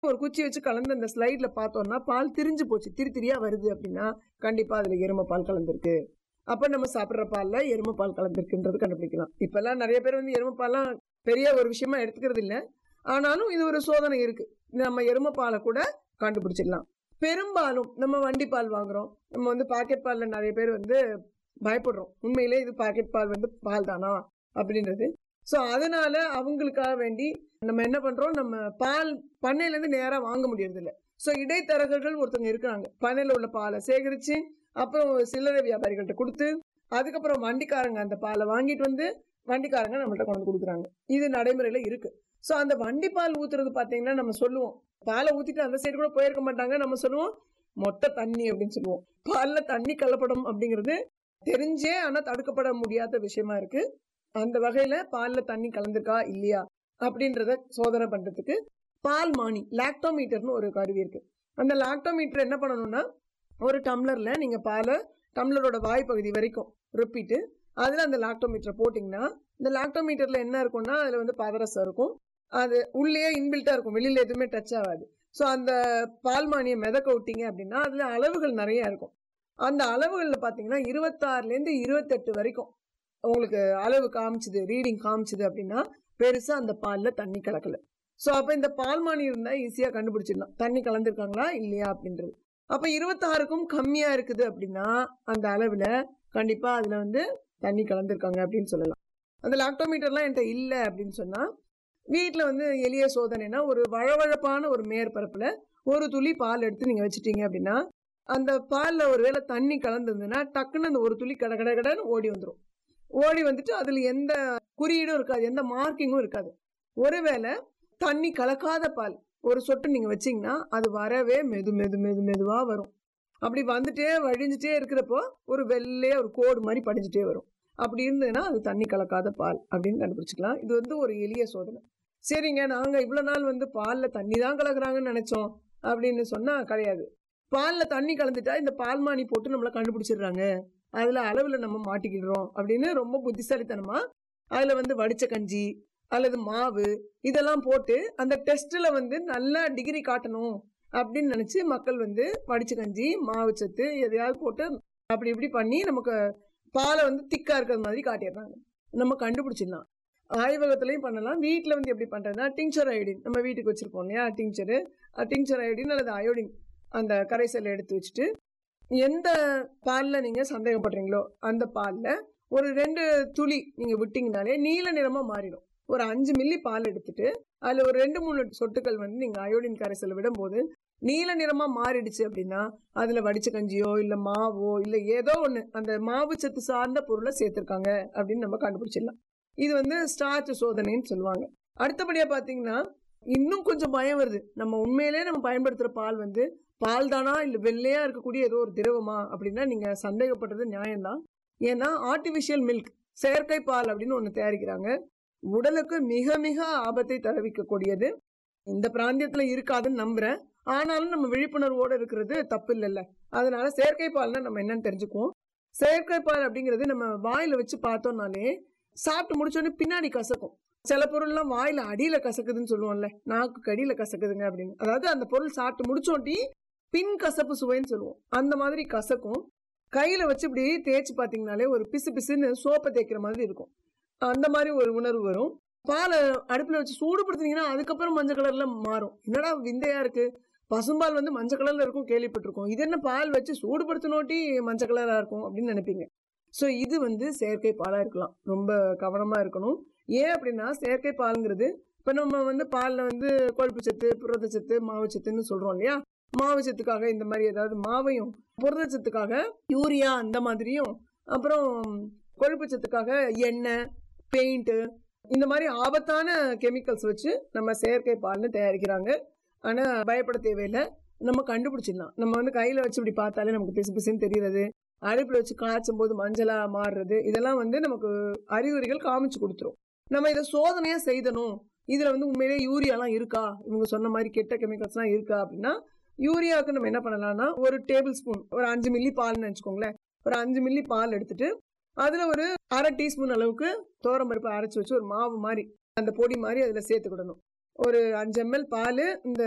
ஒரு குச்சி வச்சு கலந்து அந்த ஸ்லைட்ல பார்த்தோம்னா பால் திரிஞ்சு போச்சு திரி திரியா வருது அப்படின்னா கண்டிப்பா அதுல எருமை பால் கலந்துருக்கு அப்ப நம்ம சாப்பிடுற பால்ல எருமை பால் கலந்துருக்குன்றது கண்டுபிடிக்கலாம் இப்பெல்லாம் நிறைய பேர் வந்து எருமை பால்லாம் பெரிய ஒரு விஷயமா எடுத்துக்கிறது இல்ல ஆனாலும் இது ஒரு சோதனை இருக்கு நம்ம எருமை பாலை கூட கண்டுபிடிச்சிடலாம் பெரும்பாலும் நம்ம வண்டி பால் வாங்குறோம் நம்ம வந்து பாக்கெட் பால்ல நிறைய பேர் வந்து பயப்படுறோம் உண்மையிலே இது பாக்கெட் பால் வந்து பால் தானா அப்படின்றது ஸோ அதனால அவங்களுக்காக வேண்டி நம்ம என்ன பண்றோம் நம்ம பால் பண்ணையில இருந்து நேரா வாங்க முடியறது இல்ல ஸோ இடைத்தரகர்கள் ஒருத்தவங்க இருக்கிறாங்க பண்ணையில உள்ள பாலை சேகரிச்சு அப்புறம் சில்லறை வியாபாரிகள்ட்ட கொடுத்து அதுக்கப்புறம் வண்டிக்காரங்க அந்த பாலை வாங்கிட்டு வந்து வண்டிக்காரங்க நம்மள்ட்ட கொண்டு வந்து கொடுக்குறாங்க இது நடைமுறையில இருக்கு ஸோ அந்த வண்டி பால் ஊத்துறது பாத்தீங்கன்னா நம்ம சொல்லுவோம் பாலை ஊத்திட்டு அந்த சைடு கூட போயிருக்க மாட்டாங்க நம்ம சொல்லுவோம் மொட்டை தண்ணி அப்படின்னு சொல்லுவோம் பால்ல தண்ணி கலப்படம் அப்படிங்கிறது தெரிஞ்சே ஆனா தடுக்கப்பட முடியாத விஷயமா இருக்கு அந்த வகையில பால்ல தண்ணி கலந்துருக்கா இல்லையா அப்படின்றத சோதனை பண்றதுக்கு பால் மானி லாக்டோமீட்டர்னு ஒரு கருவி இருக்கு அந்த லாக்டோமீட்டர் என்ன பண்ணணும்னா ஒரு டம்ளர்ல நீங்க பாலை டம்ளரோட வாய்ப்பகுதி வரைக்கும் ருப்பிட்டு அதுல அந்த லாக்டோமீட்டரை போட்டிங்கன்னா இந்த லாக்டோமீட்டர்ல என்ன இருக்கும்னா அதுல வந்து பாதரசம் இருக்கும் அது உள்ளே இன்பில்ட்டா இருக்கும் வெளியில எதுவுமே டச் ஆகாது ஸோ அந்த பால்மானியை மிதக்க விட்டீங்க அப்படின்னா அதுல அளவுகள் நிறைய இருக்கும் அந்த அளவுகளில் பார்த்தீங்கன்னா இருபத்தாறுலேருந்து இருபத்தெட்டு வரைக்கும் உங்களுக்கு அளவு காமிச்சுது ரீடிங் காமிச்சுது அப்படின்னா பெருசா அந்த பால்ல தண்ணி கலக்கல ஸோ அப்போ இந்த பால்மானி இருந்தால் ஈஸியாக கண்டுபிடிச்சிடலாம் தண்ணி கலந்துருக்காங்களா இல்லையா அப்படின்றது அப்போ இருபத்தாறுக்கும் கம்மியா இருக்குது அப்படின்னா அந்த அளவுல கண்டிப்பா அதுல வந்து தண்ணி கலந்துருக்காங்க அப்படின்னு சொல்லலாம் அந்த லாக்டோமீட்டர்லாம் என்கிட்ட இல்லை அப்படின்னு சொன்னா வீட்டில் வந்து எளிய சோதனைனா ஒரு வழவழப்பான ஒரு மேற்பரப்புல ஒரு துளி பால் எடுத்து நீங்க வச்சுட்டீங்க அப்படின்னா அந்த பால்ல ஒருவேளை தண்ணி கலந்துருந்ததுன்னா டக்குன்னு அந்த ஒரு துளி கட கட கடன்னு ஓடி வந்துடும் ஓடி வந்துட்டு அதுல எந்த குறியீடும் இருக்காது எந்த மார்க்கிங்கும் இருக்காது ஒருவேளை தண்ணி கலக்காத பால் ஒரு சொட்டு நீங்க வச்சீங்கன்னா அது வரவே மெது மெது மெது மெதுவா வரும் அப்படி வந்துட்டே வழிஞ்சிட்டே இருக்கிறப்போ ஒரு வெள்ளையா ஒரு கோடு மாதிரி படிஞ்சிட்டே வரும் அப்படி இருந்ததுன்னா அது தண்ணி கலக்காத பால் அப்படின்னு கண்டுபிடிச்சிக்கலாம் இது வந்து ஒரு எளிய சோதனை சரிங்க நாங்க இவ்வளவு நாள் வந்து பால்ல தண்ணி தான் கலக்குறாங்கன்னு நினைச்சோம் அப்படின்னு சொன்னா கிடையாது பால்ல தண்ணி கலந்துட்டா இந்த பால்மானி போட்டு நம்மள கண்டுபிடிச்சிடுறாங்க அதுல அளவுல நம்ம மாட்டிக்கிடுறோம் அப்படின்னு ரொம்ப புத்திசாலித்தனமா அதுல வந்து வடிச்ச கஞ்சி அல்லது மாவு இதெல்லாம் போட்டு அந்த டெஸ்ட்ல வந்து நல்ல டிகிரி காட்டணும் அப்படின்னு நினைச்சு மக்கள் வந்து வடிச்ச கஞ்சி மாவு சத்து எதையாவது போட்டு அப்படி இப்படி பண்ணி நமக்கு பாலை வந்து திக்கா இருக்கிறது மாதிரி காட்டிடுறாங்க நம்ம கண்டுபிடிச்சிடலாம் ஆய்வகத்திலையும் பண்ணலாம் வீட்டில் வந்து எப்படி பண்ணுறதுனா டிங்சர் அயோடின் நம்ம வீட்டுக்கு வச்சிருப்போம் இல்லையா டிங்சரு டிங்சர் அயோடின் அல்லது அயோடின் அந்த கரைசல் எடுத்து வச்சுட்டு எந்த பாலில் நீங்கள் சந்தேகப்படுறீங்களோ அந்த பாலில் ஒரு ரெண்டு துளி நீங்கள் விட்டிங்கனாலே நீல நிறமாக மாறிடும் ஒரு அஞ்சு மில்லி பால் எடுத்துட்டு அதில் ஒரு ரெண்டு மூணு சொட்டுக்கள் வந்து நீங்கள் அயோடின் கரைசல் விடும்போது நீல நிறமாக மாறிடுச்சு அப்படின்னா அதில் வடிச்ச கஞ்சியோ இல்லை மாவோ இல்லை ஏதோ ஒன்று அந்த மாவு சத்து சார்ந்த பொருளை சேர்த்துருக்காங்க அப்படின்னு நம்ம கண்டுபிடிச்சிடலாம் இது வந்து ஸ்டார்ச் சோதனைன்னு சொல்லுவாங்க அடுத்தபடியாக பார்த்தீங்கன்னா இன்னும் கொஞ்சம் பயம் வருது நம்ம உண்மையிலே நம்ம பயன்படுத்துகிற பால் வந்து பால் தானா இல்லை வெள்ளையா இருக்கக்கூடிய ஏதோ ஒரு திரவமா அப்படின்னா நீங்கள் சந்தேகப்படுறது நியாயம்தான் ஏன்னா ஆர்டிஃபிஷியல் மில்க் செயற்கை பால் அப்படின்னு ஒன்று தயாரிக்கிறாங்க உடலுக்கு மிக மிக ஆபத்தை தரவிக்கக்கூடியது இந்த பிராந்தியத்துல இருக்காதுன்னு நம்புறேன் ஆனாலும் நம்ம விழிப்புணர்வோடு இருக்கிறது தப்பு இல்லைல்ல அதனால செயற்கை பால்னா நம்ம என்னன்னு தெரிஞ்சுக்குவோம் செயற்கை பால் அப்படிங்கிறது நம்ம வாயில வச்சு பார்த்தோம்னாலே சாப்பிட்டு முடிச்சோடனே பின்னாடி கசக்கும் சில பொருள்லாம் வாயில அடியில கசக்குதுன்னு சொல்லுவோம்ல நாக்கு கடியில கசக்குதுங்க அப்படின்னு அதாவது அந்த பொருள் சாப்பிட்டு முடிச்சோட்டி பின் கசப்பு சுவைன்னு சொல்லுவோம் அந்த மாதிரி கசக்கும் கையில வச்சு இப்படி தேய்ச்சி பார்த்தீங்கனாலே ஒரு பிசு பிசுன்னு சோப்பை தேய்க்கிற மாதிரி இருக்கும் அந்த மாதிரி ஒரு உணர்வு வரும் பாலை அடுப்பில் வச்சு சூடுபடுத்தினீங்கன்னா அதுக்கப்புறம் மஞ்சள் கலர்ல மாறும் என்னடா விந்தையா இருக்கு பசும்பால் வந்து மஞ்சள் கலர்ல இருக்கும் கேள்விப்பட்டிருக்கோம் இது என்ன பால் வச்சு சூடுபடுத்தினோட்டி மஞ்சள் கலரா இருக்கும் அப்படின்னு நினைப்பீங்க ஸோ இது வந்து செயற்கை பாலாக இருக்கலாம் ரொம்ப கவனமாக இருக்கணும் ஏன் அப்படின்னா செயற்கை பாலுங்கிறது இப்போ நம்ம வந்து பாலில் வந்து கொழுப்பு சத்து புரதச்சத்து மாவுச்சத்துன்னு சொல்கிறோம் இல்லையா மாவுச்சத்துக்காக இந்த மாதிரி ஏதாவது மாவையும் புரதச்சத்துக்காக யூரியா அந்த மாதிரியும் அப்புறம் கொழுப்பு சத்துக்காக எண்ணெய் பெயிண்ட்டு இந்த மாதிரி ஆபத்தான கெமிக்கல்ஸ் வச்சு நம்ம செயற்கை பால்னு தயாரிக்கிறாங்க ஆனால் பயப்பட தேவையில்லை நம்ம கண்டுபிடிச்சிடலாம் நம்ம வந்து கையில் வச்சு இப்படி பார்த்தாலே நமக்கு பிசு பிசுன்னு தெரியுறது அடுப்பில் வச்சு காய்ச்சும் போது மஞ்சளாக மாறுறது இதெல்லாம் வந்து நமக்கு அறிகுறிகள் காமிச்சு கொடுத்துரும் நம்ம இதை சோதனையாக செய்தணும் இதில் வந்து உண்மையிலே யூரியாலாம் இருக்கா இவங்க சொன்ன மாதிரி கெட்ட கெமிக்கல்ஸ்லாம் இருக்கா அப்படின்னா யூரியாவுக்கு நம்ம என்ன பண்ணலாம்னா ஒரு டேபிள் ஸ்பூன் ஒரு அஞ்சு மில்லி பால்னு வச்சுக்கோங்களேன் ஒரு அஞ்சு மில்லி பால் எடுத்துட்டு அதில் ஒரு அரை டீஸ்பூன் அளவுக்கு பருப்பு அரைச்சி வச்சு ஒரு மாவு மாதிரி அந்த பொடி மாதிரி அதில் சேர்த்துக்கிடணும் ஒரு அஞ்சு எம்எல் பால் இந்த